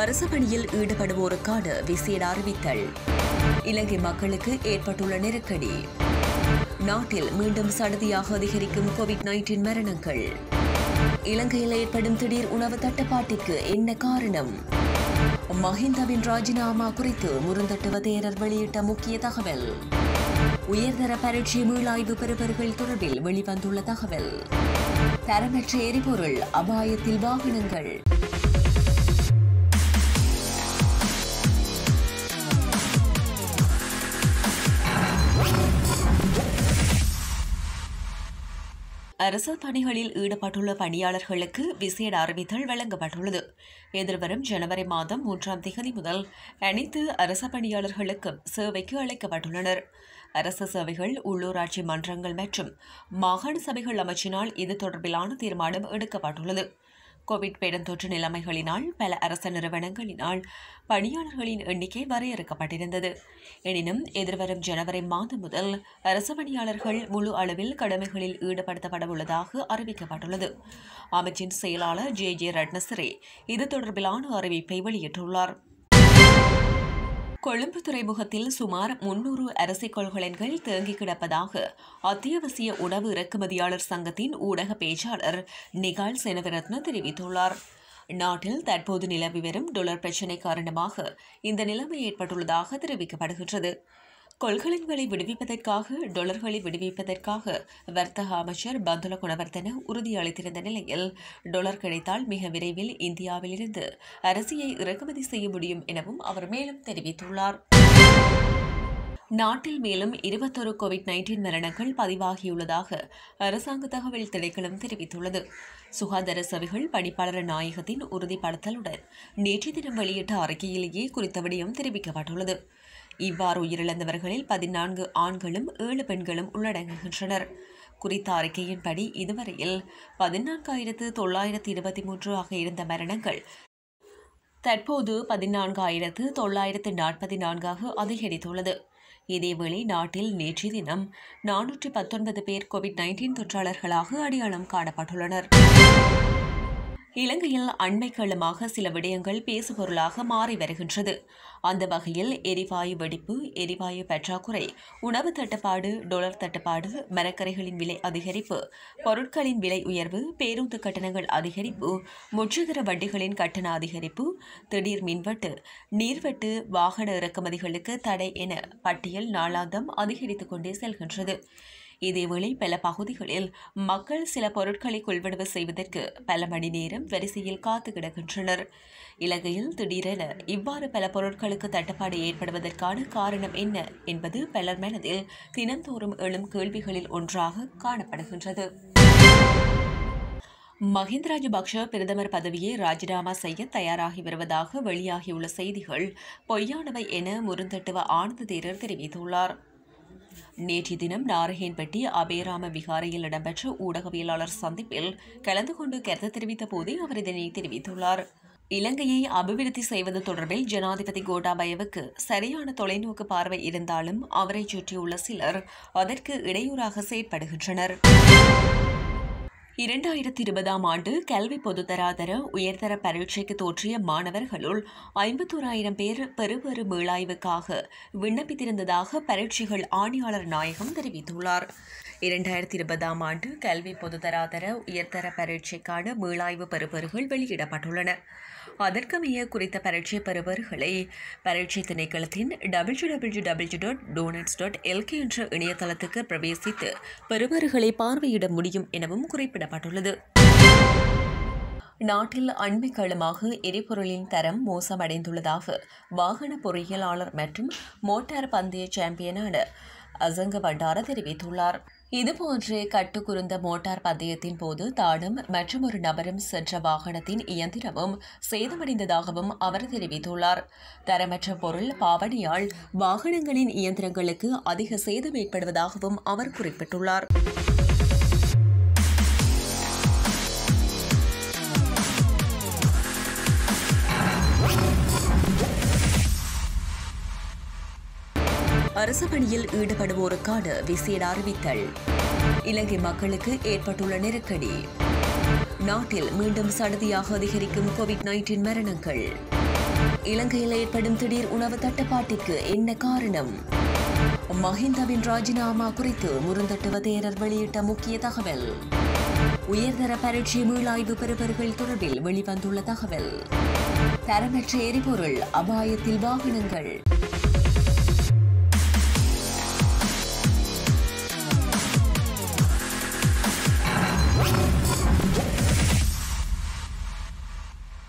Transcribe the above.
அரசு பணியில் ஈடுபடுவோருக்கான விசேட அறிவித்தல் இலங்கை மக்களுக்கு ஏற்பட்டுள்ள நெருக்கடி நாட்டில் மீண்டும் சடதியாக அதிகரிக்கும் கோவிட் நைன்டீன் மரணங்கள் இலங்கையில் ஏற்படும் திடீர் உணவு தட்டுப்பாட்டிற்கு என்ன காரணம் மஹிந்தவின் ராஜினாமா குறித்து முருந்தட்டுவ தேரர் வெளியிட்ட முக்கிய தகவல் உயர்தர பரீட்சை மீளாய்வு பெறுபவர்கள் தொடர்பில் வெளிவந்துள்ள தகவல் தரமற்ற எரிபொருள் அபாயத்தில் வாகனங்கள் அரசு பணிகளில் ஈடுபட்டுள்ள பணியாளர்களுக்கு விசேட அறிவித்தல் வழங்கப்பட்டுள்ளது எதிர்வரும் ஜனவரி மாதம் மூன்றாம் தேதி முதல் அனைத்து அரசு பணியாளர்களுக்கும் சேவைக்கு அழைக்கப்பட்டுள்ளனர் அரசு சேவைகள் உள்ளூராட்சி மன்றங்கள் மற்றும் மாகாண சபைகள் அமைச்சினால் இது தொடர்பிலான தீர்மானம் எடுக்கப்பட்டுள்ளது கோவிட் பெருந்தொற்று நிலைமைகளினால் பல அரசு நிறுவனங்களினால் பணியாளர்களின் எண்ணிக்கை வரையறுக்கப்பட்டிருந்தது எனினும் எதிர்வரும் ஜனவரி மாதம் முதல் அரசு பணியாளர்கள் முழு அளவில் கடமைகளில் ஈடுபடுத்தப்பட உள்ளதாக அறிவிக்கப்பட்டுள்ளது அமைச்சின் செயலாளர் ஜே ஜே ரட்னசிரே இது தொடர்பிலான அறிவிப்பை வெளியிட்டுள்ளார் கொழும்பு துறைமுகத்தில் சுமார் முன்னூறு அரிசி கொள்கலன்கள் தேங்கி கிடப்பதாக அத்தியாவசிய உணவு இறக்குமதியாளர் சங்கத்தின் ஊடக பேச்சாளர் நிகால் செனவிரத்ன தெரிவித்துள்ளார் நாட்டில் தற்போது நிலவி வரும் டொலர் பிரச்சினை காரணமாக இந்த நிலைமை ஏற்பட்டுள்ளதாக தெரிவிக்கப்படுகின்றது கொள்கலன்களை விடுவிப்பதற்காக டொலர்களை விடுவிப்பதற்காக வர்த்தக அமைச்சர் பந்துல குணவர்த்தன உறுதியளித்திருந்த நிலையில் டொலர் கிடைத்தால் மிக விரைவில் இந்தியாவிலிருந்து அரிசியை இறக்குமதி செய்ய முடியும் எனவும் அவர் மேலும் தெரிவித்துள்ளார் நாட்டில் மேலும் இருபத்தொரு கோவிட் நைன்டீன் மரணங்கள் பதிவாகியுள்ளதாக அரசாங்க தகவல் திணைக்களம் தெரிவித்துள்ளது சுகாதார சபைகள் பணிப்பாளர் நாயகத்தின் உறுதிப்படுத்தலுடன் நேற்று தினம் வெளியிட்ட அறிக்கையிலேயே குறித்த விடயம் தெரிவிக்கப்பட்டுள்ளது இவ்வாறு உயிரிழந்தவர்களில் பதினான்கு ஆண்களும் ஏழு பெண்களும் உள்ளடங்குகின்றனர் குறித்த அறிக்கையின்படி இதுவரையில் பதினான்காயிரத்து தொள்ளாயிரத்து இருபத்தி மூன்று ஆக இருந்த மரணங்கள் தற்போது பதினான்காயிரத்து தொள்ளாயிரத்து நாற்பத்தி நான்காக அதிகரித்துள்ளது இதேவேளை நாட்டில் நேற்றைய தினம் நானூற்றி பத்தொன்பது பேர் கோவிட் நைன்டீன் தொற்றாளர்களாக அடையாளம் காணப்பட்டுள்ளனர் இலங்கையில் அண்மை காலமாக சில விடயங்கள் பேசுபொருளாக மாறி வருகின்றது அந்த வகையில் எரிவாயு வெடிப்பு எரிவாயு பற்றாக்குறை உணவு தட்டுப்பாடு டொலர் தட்டுப்பாடு மரக்கரைகளின் விலை அதிகரிப்பு பொருட்களின் விலை உயர்வு பேருந்து கட்டணங்கள் அதிகரிப்பு முற்றுகிற வட்டிகளின் கட்டண அதிகரிப்பு திடீர் மின்வெட்டு நீர்வெட்டு வாகன இறக்குமதிகளுக்கு தடை என பட்டியல் நாளாந்தம் அதிகரித்துக் கொண்டே செல்கின்றது இதேவேளை பல பகுதிகளில் மக்கள் சில பொருட்களை கொள்வனவு செய்வதற்கு பல மணி நேரம் வரிசையில் காத்து கிடக்கின்றனர் இலங்கையில் திடீரென இவ்வாறு பல பொருட்களுக்கு தட்டுப்பாடு ஏற்படுவதற்கான காரணம் என்ன என்பது பலர் மனதில் தினந்தோறும் எழும் கேள்விகளில் ஒன்றாக காணப்படுகின்றது மஹிந்த ராஜபக்ஷ பிரதமர் பதவியை ராஜினாமா செய்ய தயாராகி வருவதாக வெளியாகியுள்ள செய்திகள் பொய்யானவை என முருந்தட்டுவ ஆனந்த தேரர் தெரிவித்துள்ளார் நேற்று தினம் நாரகேன்பட்டி அபேராம விகாரையில் இடம்பெற்ற ஊடகவியலாளர் சந்திப்பில் கலந்து கொண்டு கருத்து தெரிவித்த போதே அவர் இதனை தெரிவித்துள்ளார் இலங்கையை அபிவிருத்தி செய்வது தொடர்பில் ஜனாதிபதி கோட்டாபயவுக்கு சரியான தொலைநோக்கு பார்வை இருந்தாலும் அவரை சுற்றியுள்ள சிலர் அதற்கு இடையூறாக செயற்படுகின்றனர் இரண்டாயிரத்தி இருபதாம் ஆண்டு கல்வி பொதுத்தராதர உயர்தர பரீட்சைக்கு தோற்றிய மாணவர்களுள் ஐம்பத்தோராயிரம் பேர் பெறுபெறு மீளாய்வுக்காக விண்ணப்பித்திருந்ததாக பரீட்சைகள் ஆணையாளர் நாயகம் தெரிவித்துள்ளார் இரண்டாயிரத்தி இருபதாம் ஆண்டு கல்வி பொதுத்தராதர உயர்தர பரீட்சைக்கான மீளாய்வு பெறுபேறுகள் வெளியிடப்பட்டுள்ளன அதற்கமைய குறித்த பரீட்சை பெறுபவர்களை பரீட்சை திணைக்களத்தின் W W W dot doenets dot LK என்ற இணையதளத்துக்கு பிரவேசித்து பெறுபவர்களை பார்வையிட முடியும் எனவும் குறிப்பிடப்பட்டுள்ளது நாட்டில் அண்மை காலமாக எரிபொருளின் தரம் மோசமடைந்துள்ளதாக வாகன பொறியியலாளர் மற்றும் மோட்டார் பந்தய சாம்பியனான அசங்க பண்டார தெரிவித்துள்ளார் இதுபோன்று கட்டுக்குருந்த மோட்டார் பந்தயத்தின் போது தானும் மற்றும் ஒரு நபரும் சென்ற வாகனத்தின் இயந்திரமும் சேதமடைந்ததாகவும் அவர் தெரிவித்துள்ளார் தரமற்ற பொருள் பாவனையால் வாகனங்களின் இயந்திரங்களுக்கு அதிக சேதம் ஏற்படுவதாகவும் அவர் குறிப்பிட்டுள்ளார் அரசு பணியில் ஈடுபடுவோருக்கான விசேட அறிவித்தல் இலங்கை மக்களுக்கு ஏற்பட்டுள்ள நெருக்கடி நாட்டில் மீண்டும் சடதியாக அதிகரிக்கும் கோவிட் நைன்டீன் மரணங்கள் இலங்கையில் ஏற்படும் திடீர் உணவு தட்டுப்பாட்டிற்கு என்ன காரணம் மஹிந்தவின் ராஜினாமா குறித்து முருந்தட்டுவ தேரர் வெளியிட்ட முக்கிய தகவல் உயர்தர பரீட்சை மீளாய்வு பெறுபவர்கள் தொடர்பில் வெளிவந்துள்ள தகவல் தரமற்ற எரிபொருள் அபாயத்தில் வாகனங்கள்